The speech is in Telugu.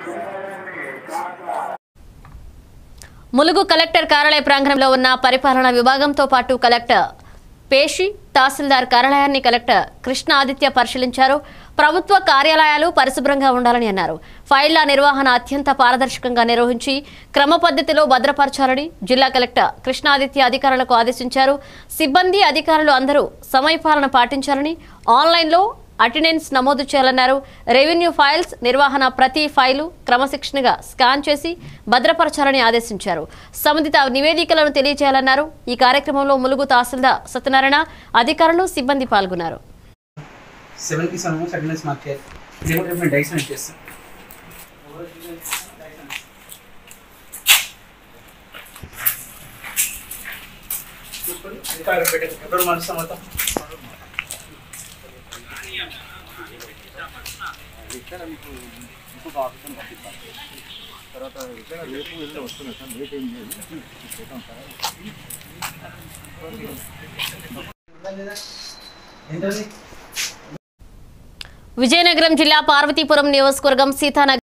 ములుగు కలెక్టర్ కార్యాలయ ప్రాంగణంలో ఉన్న పరిపాలనా విభాగంతో పాటు కలెక్టర్ పేషి తహసీల్దార్ కార్యాలయాన్ని కలెక్టర్ కృష్ణ ఆదిత్య పరిశీలించారు ప్రభుత్వ కార్యాలయాలు పరిశుభ్రంగా ఉండాలని అన్నారు ఫైళ్ల నిర్వహణ అత్యంత పారదర్శకంగా నిర్వహించి క్రమ పద్ధతిలో భద్రపరచాలని జిల్లా కలెక్టర్ కృష్ణాదిత్య అధికారులకు ఆదేశించారు సిబ్బంది అధికారులు అందరూ సమయపాలన పాటించాలని ఆన్లైన్లో అటెండెన్స్ నమోదు చేయాలన్నారు రెవెన్యూ ఫైల్స్ నిర్వహణ ప్రతి ఫైలు క్రమశిక్షణగా స్కాన్ చేసి భద్రపరచాలని ఆదేశించారు సంబంధిత నివేదికలను తెలియజేయాలన్నారు ఈ కార్యక్రమంలో ములుగు తహసీల్దార్ సత్యనారాయణ అధికారులు సిబ్బంది పాల్గొన్నారు సెవెన్కి సెవెన్ అటెండెన్స్ మార్క్ చేయాలి ఇదే కూడా నేను డైస్ అని చేస్తాను ఎప్పుడు మనసు మొత్తం ఏంటది విజయనగరం జిల్లా పార్వతీపురం నియోజకవర్గం సీతానగర్